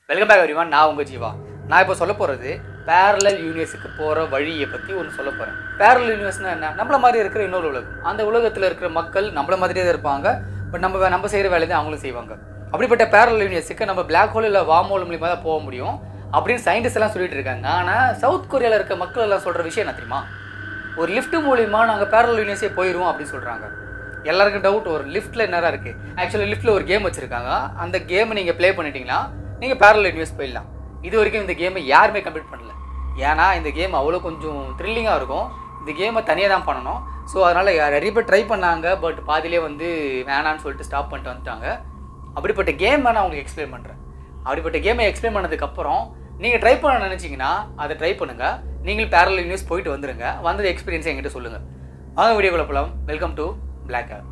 welcome back everyone நான் உங்கள் ஜீவா நான் இப்போ சொல்ல போகிறது பேரலல் யூனிவர்ஸுக்கு போகிற வழியை பற்றி ஒன்று சொல்ல போகிறேன் பேரலல் யூனிவர்ஸ்னால் என்ன நம்மள மாதிரி இருக்கிற இன்னொரு உலகம் அந்த உலகத்தில் இருக்கிற மக்கள் நம்மள மாதிரியே தான் இருப்பாங்க பட் நம்ம வே- நம்ம செய்கிற வேலையை தான் அவங்களும் செய்வாங்க அப்படிப்பட்ட பேரலல் யூனிவர்ஸுக்கு நம்ம பிளாக் ஹோல் இல்லை வார்ம் ஹோல் மூலியமாக தான் போக முடியும் அப்படின்னு சயின்டிஸ்ட் எல்லாம் சொல்லிட்டு இருக்காங்க ஆனால் சவுத் கொரியாவில் இருக்க மக்கள் எல்லாம் சொல்கிற விஷயம் என்ன தெரியுமா ஒரு லிஃப்ட் மூலியமா நாங்கள் பேரல் யூனிவர்ஸே போயிடுவோம் அப்படின்னு சொல்கிறாங்க எல்லாருக்கும் டவுட் ஒரு லிஃப்ட்டில் என்னடா இருக்குது ஆக்சுவலி லிஃப்ட்டில் ஒரு கேம் வச்சுருக்காங்க அந்த கேமை நீங்கள் ப்ளே பண்ணிட்டீங்கன்னா நீங்கள் பேரல் யூனிவர்ஸ் போயிடலாம் இது வரைக்கும் இந்த கேமை யாருமே கம்ப்ளீட் பண்ணல ஏன்னா இந்த கேம் அவ்வளோ கொஞ்சம் த்ரில்லிங்காக இருக்கும் இந்த கேமை தனியாக தான் பண்ணணும் ஸோ அதனால் நிறைய பேர் ட்ரை பண்ணாங்க பட் பாதியிலே வந்து வேணான்னு சொல்லிட்டு ஸ்டாப் பண்ணிட்டு வந்துட்டாங்க அப்படிப்பட்ட கேம் நான் உங்களுக்கு எக்ஸ்பிளைன் பண்ணுறேன் அப்படிப்பட்ட கேமை எக்ஸ்பிளைன் பண்ணதுக்கப்புறம் நீங்கள் ட்ரை பண்ண நினச்சிங்கன்னா அதை ட்ரை பண்ணுங்கள் நீங்கள் பேரல் யூனிவர்ஸ் போயிட்டு வந்துருங்க வந்தது எக்ஸ்பீரியன்ஸ் என்கிட்ட சொல்லுங்கள் வாங்க வீடியோக்குள்ள போகலாம் welcome to black of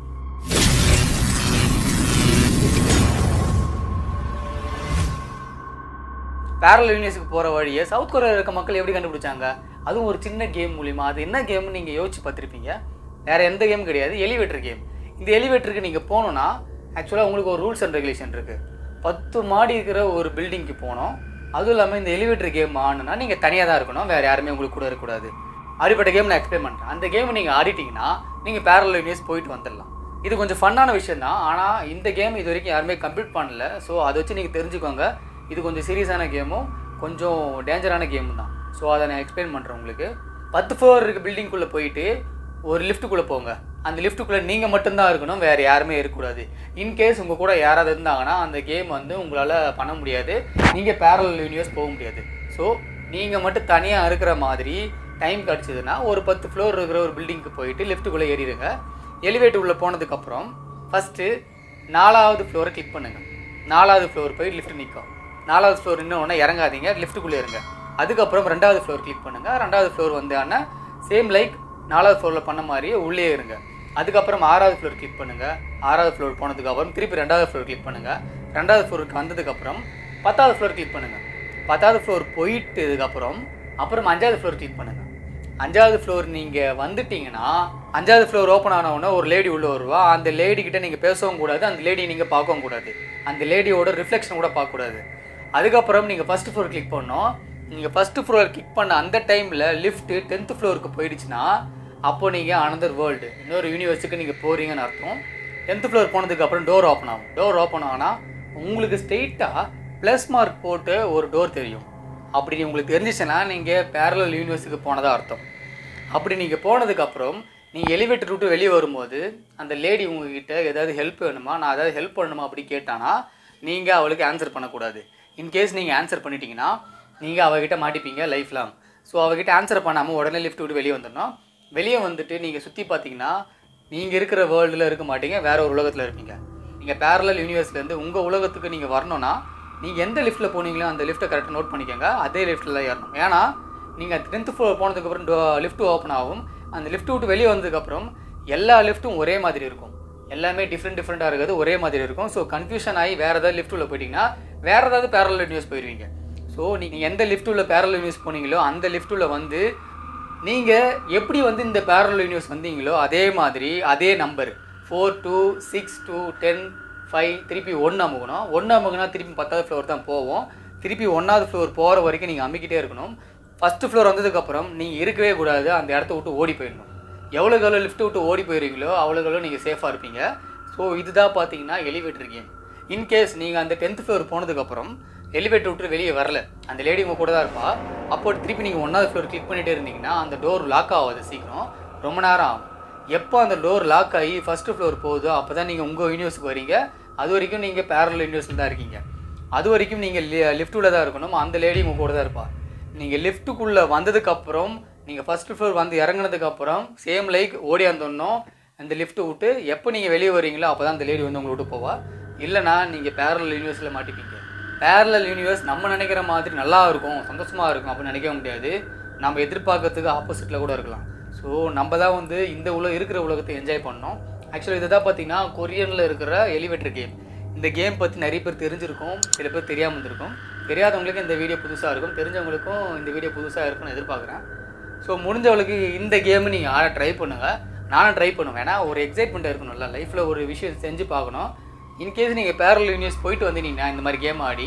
parallel யூனிவர்ஸுக்கு போகிற வழியை சவுத் கொரியாவில் இருக்க மக்கள் எப்படி கண்டுபிடிச்சாங்க அதுவும் ஒரு சின்ன கேம் மூலிமா அது என்ன கேம்னு நீங்கள் யோசிச்சு பார்த்துருப்பீங்க வேறு எந்த கேம் கிடையாது எலிவேட்டர் கேம் இந்த எலிவேட்டருக்கு நீங்கள் போகணுன்னா ஆக்சுவலாக உங்களுக்கு ஒரு ரூல்ஸ் அண்ட் ரெகுலேஷன் இருக்குது பத்து மாடி இருக்கிற ஒரு பில்டிங்க்கு போகணும் அதுவும் இல்லாமல் இந்த எலிவேட்டர் கேம் ஆடணுன்னா நீங்கள் தனியாக தான் இருக்கணும் வேறு யாருமே உங்களுக்கு கூட இருக்கக்கூடாது அப்படிப்பட்ட கேம் நான் எக்ஸ்பிளைன் பண்ணுறேன் அந்த கேம் நீங்கள் ஆடிட்டீங்கன்னா நீங்கள் பேரல் யூனிவர்ஸ் போயிட்டு வந்துடலாம் இது கொஞ்சம் ஃபன்னான விஷயம் தான் ஆனால் இந்த கேம் இது வரைக்கும் யாருமே கம்ப்ளீட் பண்ணல ஸோ அதை வச்சு நீங்கள் தெரிஞ்சுக்கோங்க இது கொஞ்சம் சீரியஸான கேமும் கொஞ்சம் டேஞ்சரான கேமும் தான் ஸோ அதை நான் எக்ஸ்பிளைன் பண்ணுறேன் உங்களுக்கு பத்து ஃப்ளோர் இருக்க பில்டிங்குள்ளே போயிட்டு ஒரு லிஃப்ட்டுக்குள்ளே போங்க அந்த லிஃப்ட்டுக்குள்ளே நீங்கள் மட்டும்தான் இருக்கணும் வேறு யாருமே இருக்கக்கூடாது இன்கேஸ் உங்கள் கூட யாராவது இருந்தாங்கன்னா அந்த கேம் வந்து உங்களால் பண்ண முடியாது நீங்கள் பேரல் யூனிவர்ஸ் போக முடியாது ஸோ நீங்கள் மட்டும் தனியாக இருக்கிற மாதிரி டைம் கிடச்சிதுன்னா ஒரு பத்து ஃப்ளோர் இருக்கிற ஒரு பில்டிங்க்கு போயிட்டு லிஃப்ட்டுக்குள்ளே ஏறிடுங்க எலிவேட்டர் உள்ளே போனதுக்கப்புறம் ஃபஸ்ட்டு நாலாவது ஃப்ளோரை கிளிக் பண்ணுங்கள் நாலாவது ஃப்ளோர் போய் லிஃப்ட் நிற்கும் நாலாவது ஃப்ளோர் இன்னும் ஒன்றா இறங்காதீங்க லிஃப்ட்டுக்குள்ளே இருங்க அதுக்கப்புறம் ரெண்டாவது ஃப்ளோர் கிளிக் பண்ணுங்கள் ரெண்டாவது ஃப்ளோர் வந்தாங்கன்னா சேம் லைக் நாலாவது ஃப்ளோரில் பண்ண மாதிரியே உள்ளே இருங்க அதுக்கப்புறம் ஆறாவது ஃப்ளோர் கிளிக் பண்ணுங்கள் ஆறாவது ஃப்ளோர் போனதுக்கப்புறம் திருப்பி ரெண்டாவது ஃப்ளோர் கிளிக் பண்ணுங்கள் ரெண்டாவது ஃப்ளோருக்கு வந்ததுக்கப்புறம் பத்தாவது ஃப்ளோர் கிளிக் பண்ணுங்கள் பத்தாவது ஃப்ளோர் போயிட்டதுக்கப்புறம் அப்புறம் அஞ்சாவது ஃப்ளோர் கிளிக் பண்ணுங்கள் அஞ்சாவது ஃப்ளோர் நீங்கள் வந்துட்டீங்கன்னா அஞ்சாவது ஃப்ளோர் ஓப்பன் ஆன உடனே ஒரு லேடி உள்ளே வருவா அந்த லேடி கிட்ட நீங்கள் பேசவும் கூடாது அந்த லேடியை நீங்கள் பார்க்கவும் கூடாது அந்த லேடியோட ரிஃப்ளெக்ஷன் கூட பார்க்கக்கூடாது அதுக்கப்புறம் நீங்கள் ஃபஸ்ட் ஃப்ளோர் கிளிக் பண்ணோம் நீங்கள் ஃபஸ்ட்டு ஃப்ளோர் கிளிக் பண்ண அந்த டைமில் லிஃப்ட்டு டென்த்து ஃப்ளோருக்கு போயிடுச்சுன்னா அப்போ நீங்கள் அனதர் வேர்ல்டு இன்னொரு யூனிவர்ஸுக்கு நீங்கள் போகிறீங்கன்னு அர்த்தம் டென்த்து ஃப்ளோர் போனதுக்கப்புறம் டோர் ஓப்பன் ஆகும் டோர் ஓப்பன் ஆனால் உங்களுக்கு ஸ்ட்ரெயிட்டாக ப்ளஸ் மார்க் போட்டு ஒரு டோர் தெரியும் அப்படி உங்களுக்கு தெரிஞ்சிச்சுன்னா நீங்கள் பேரலல் யூனிவர்ஸுக்கு போனதா அர்த்தம் அப்படி நீங்கள் போனதுக்கப்புறம் நீங்கள் எலிவேட்டர் விட்டு வெளியே வரும்போது அந்த லேடி உங்ககிட்ட ஏதாவது ஹெல்ப் வேணுமா நான் ஏதாவது ஹெல்ப் பண்ணணுமா அப்படி கேட்டானா நீங்கள் அவளுக்கு ஆன்சர் பண்ணக்கூடாது இன்கேஸ் நீங்கள் ஆன்சர் பண்ணிட்டீங்கன்னா நீங்கள் அவகிட்ட மாட்டிப்பீங்க லைஃப் லாங் ஸோ அவகிட்ட ஆன்சர் பண்ணாமல் உடனே லிஃப்ட் விட்டு வெளியே வந்துடணும் வெளியே வந்துட்டு நீங்கள் சுற்றி பார்த்தீங்கன்னா நீங்கள் இருக்கிற வேர்ல்டில் இருக்க மாட்டீங்க வேற ஒரு உலகத்தில் இருப்பீங்க நீங்கள் பேரலல் யூனிவர்ஸ்லேருந்து உங்கள் உலகத்துக்கு நீங்கள் வரணும்னா நீங்கள் எந்த லிஃப்ட்டில் போனீங்களோ அந்த லிஃப்ட்டை கரெக்டாக நோட் பண்ணிக்கோங்க அதே லிஃப்ட்டில் தான் ஏறணும் ஏன்னா நீங்கள் டென்த்து ஃப்ளோர் போனதுக்கப்புறம் லிஃப்ட் ஓப்பன் ஆகும் அந்த லிஃப்ட் விட்டு வெளியே வந்ததுக்கப்புறம் எல்லா லிஃப்ட்டும் ஒரே மாதிரி இருக்கும் எல்லாமே டிஃப்ரெண்ட் டிஃப்ரெண்ட்டாக இருக்கிறது ஒரே மாதிரி இருக்கும் ஸோ கன்ஃபியூஷன் ஆகி வேறு ஏதாவது லிஃப்ட் உள்ள போயிட்டீங்கன்னா வேறு ஏதாவது பேரல் யூனிவர்ஸ் போயிடுவீங்க ஸோ நீங்கள் எந்த லிஃப்ட் உள்ள பேரல் யூனிவர்ஸ் போனீங்களோ அந்த லிஃப்ட் உள்ள வந்து நீங்கள் எப்படி வந்து இந்த பேரல் யூனிவர்ஸ் வந்தீங்களோ அதே மாதிரி அதே number four two six two ten five திருப்பி ஒன்று அமுகணும் ஒன்று அமுகுனா திருப்பி பத்தாவது ஃப்ளோர் தான் போவோம் திருப்பி ஒன்றாவது ஃப்ளோர் போகிற வரைக்கும் நீங்கள் அமுக்கிட்டே இருக்கணும் ஃபஸ்ட்டு ஃப்ளோர் வந்ததுக்கப்புறம் நீங்கள் இருக்கவே கூடாது அந்த இடத்த விட்டு ஓடி போயிடணும் எவ்வளோக்கு எவ்வளோ லிஃப்ட் விட்டு ஓடி போயிருக்கீங்களோ அவ்வளோக்கு எவ்வளோ நீங்கள் சேஃபாக இருப்பீங்க ஸோ இதுதான் பார்த்தீங்கன்னா எலிவேட்டர் கேம் இன்கேஸ் நீங்கள் அந்த டென்த் ஃப்ளோர் போனதுக்கப்புறம் எலிவேட்டர் விட்டு வெளியே வரல அந்த லேடி உங்கள் கூட தான் இருப்பா அப்போ திருப்பி நீங்கள் ஒன்றாவது ஃப்ளோர் கிளிக் பண்ணிட்டே இருந்தீங்கன்னா அந்த டோர் லாக் ஆகாது சீக்கிரம் ரொம்ப நேரம் ஆகும் எப்போ அந்த டோர் லாக் ஆகி ஃபஸ்ட்டு ஃப்ளோர் போகுதோ அப்போ தான் நீங்கள் உங்கள் யூனிவர்ஸுக்கு வரீங்க அது வரைக்கும் நீங்கள் பேரல் யூனிவர்ஸில் தான் இருக்கீங்க அது வரைக்கும் நீங்கள் லிஃப்ட்டுள்ள தான் இருக்கணும் அந்த லேடி உங்கள் கூட தான் இருப்பா நீங்கள் லிஃப்ட்டுக்குள்ளே வந்ததுக்கப்புறம் நீங்கள் ஃபஸ்ட்டு ஃப்ளோர் வந்து இறங்குனதுக்கப்புறம் சேம் லைக் ஓடியாந்தோன்னோ அந்த லிஃப்ட்டை விட்டு எப்போ நீங்கள் வெளியே வரீங்களோ அப்போ தான் அந்த லேடி வந்து உங்களை விட்டு போவா இல்லைனா நீங்கள் பேரலல் யூனிவர்ஸில் மாட்டிப்பீங்க பேரலல் யூனிவர்ஸ் நம்ம நினைக்கிற மாதிரி நல்லா இருக்கும் சந்தோஷமாக இருக்கும் அப்படின்னு நினைக்க முடியாது நம்ம எதிர்பார்க்கறதுக்கு ஆப்போசிட்டில் கூட இருக்கலாம் ஸோ நம்ம தான் வந்து இந்த உலக இருக்கிற உலகத்தை என்ஜாய் பண்ணோம் ஆக்சுவலி இதை தான் பார்த்தீங்கன்னா கொரியனில் இருக்கிற எலிவேட்டர் கேம் இந்த கேம் பற்றி நிறைய பேர் தெரிஞ்சிருக்கும் சில பேர் தெரியாமல் இருந்திருக்கும் தெரியாதவங்களுக்கு இந்த வீடியோ புதுசாக இருக்கும் தெரிஞ்சவங்களுக்கும் இந்த வீடியோ புதுசாக இருக்கும்னு எதிர்பார்க்குறேன் ஸோ முடிஞ்சவளுக்கு இந்த கேம் நீங்கள் ஆட ட்ரை பண்ணுங்கள் நானும் ட்ரை பண்ணுவேன் ஏன்னா ஒரு எக்ஸைட்மெண்ட் இருக்கணும்ல லைஃப்பில் ஒரு விஷயம் செஞ்சு பார்க்கணும் இன்கேஸ் நீங்கள் பேரல் யூனிவர்ஸ் போயிட்டு வந்தீங்கன்னா இந்த மாதிரி கேம் ஆடி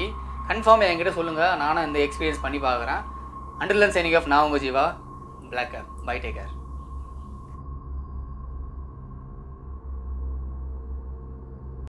கன்ஃபார்ம் என்கிட்ட சொல்லுங்கள் நானும் இந்த எக்ஸ்பீரியன்ஸ் பண்ணி பார்க்குறேன் அண்டர்லன் சைனிங் ஆஃப் நான் உங்கள் ஜீவா பிளாக் பை டேக்கர்